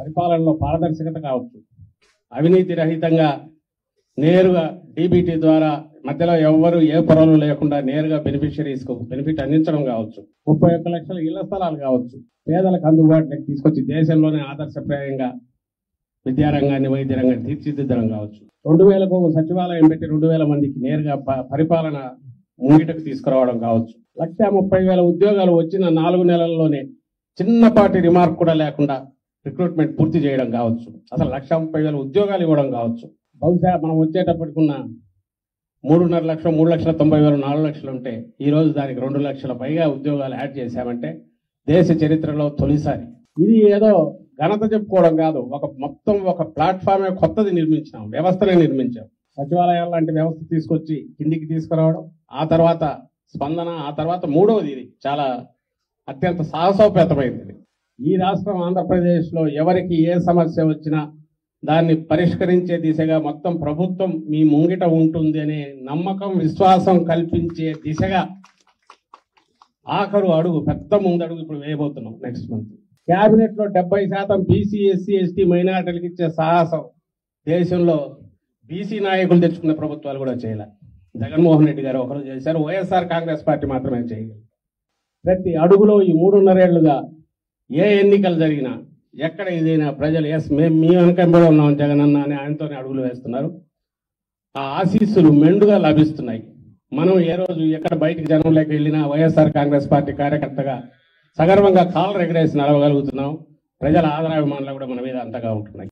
పరిపాలనలో పారదర్శకత కావచ్చు అవినీతి రహితంగా నేరుగా డీబీటీ ద్వారా మధ్యలో ఎవ్వరు ఏ పొరలు లేకుండా నేరుగా బెనిఫిషరీస్ కు బెనిఫిట్ అందించడం కావచ్చు ముప్పై ఒక్క లక్షల ఇళ్ల స్థలాలు కావచ్చు పేదలకు అందుబాటులోకి తీసుకొచ్చి దేశంలోనే ఆదర్శప్రాయంగా విద్యారంగాన్ని వైద్య రంగాన్ని తీర్చిదిద్దడం కావచ్చు రెండు వేలకు ఒక సచివాలయం పెట్టి రెండు వేల మందికి నేరుగా ప- పరిపాలన ముంగిటకు తీసుకురావడం కావచ్చు లక్ష ముప్పై వేల ఉద్యోగాలు వచ్చిన నాలుగు నెలల్లోనే చిన్నపాటి రిమార్క్ కూడా లేకుండా రిక్రూట్మెంట్ పూర్తి చేయడం కావచ్చు అసలు లక్ష ముప్పై వేల ఉద్యోగాలు ఇవ్వడం కావచ్చు బహుశా మనం వచ్చేటప్పటికున్న మూడున్నర లక్షలు మూడు లక్షల తొంభై వేలు నాలుగు లక్షలు ఉంటే ఈ రోజు దానికి రెండు లక్షల పైగా ఉద్యోగాలు యాడ్ చేశామంటే దేశ చరిత్రలో తొలిసారి ఇది ఏదో ఘనత చెప్పుకోవడం కాదు ఒక మొత్తం ఒక ప్లాట్ఫామే కొత్తది నిర్మించాం వ్యవస్థనే నిర్మించాం సచివాలయాల లాంటి వ్యవస్థ తీసుకొచ్చి కిందికి తీసుకురావడం ఆ తర్వాత స్పందన ఆ తర్వాత మూడవది ఇది చాలా అత్యంత సాహసోపేతమైంది ఇది. ఈ రాష్ట్రం ఆంధ్రప్రదేశ్లో ఎవరికి ఏ సమస్య వచ్చినా దాన్ని పరిష్కరించే దిశగా మొత్తం ప్రభుత్వం మీ ముంగిట ఉంటుంది అనే నమ్మకం విశ్వాసం కల్పించే దిశగా ఆఖరు అడుగు పెద్ద ముందడుగు ఇప్పుడు వేయబోతున్నాం నెక్స్ట్ మంత్ కేబినెట్ లో డెబ్బై శాతం బీసీ ఎస్సీ ఎస్టీ మైనార్టీలకు ఇచ్చే సాహసం దేశంలో బీసీ నాయకులు తెచ్చుకున్న ప్రభుత్వాలు కూడా చేయలే జగన్మోహన్ రెడ్డి గారు ఒకరు చేశారు వైఎస్ఆర్ కాంగ్రెస్ పార్టీ మాత్రమే చేయగలరు ప్రతి అడుగులో ఈ మూడున్నరేళ్లుగా ఏ ఎన్నికలు జరిగినా ఎక్కడ ఇదైనా ప్రజలు ఎస్ మేము మీ వెనకంబడి ఉన్నాం జగన్ అన్న అని ఆయనతోనే అడుగులు వేస్తున్నారు ఆ ఆశీస్సులు మెండుగా లభిస్తున్నాయి మనం ఏ రోజు ఎక్కడ బయటికి జనం లేక వెళ్ళినా వైఎస్ఆర్ కాంగ్రెస్ పార్టీ కార్యకర్తగా సగర్వంగా కాళ్ళు ఎగరేసి నడవగలుగుతున్నాం ప్రజల ఆదరాభిమానాలు కూడా మన మీద అంతగా ఉంటున్నాయి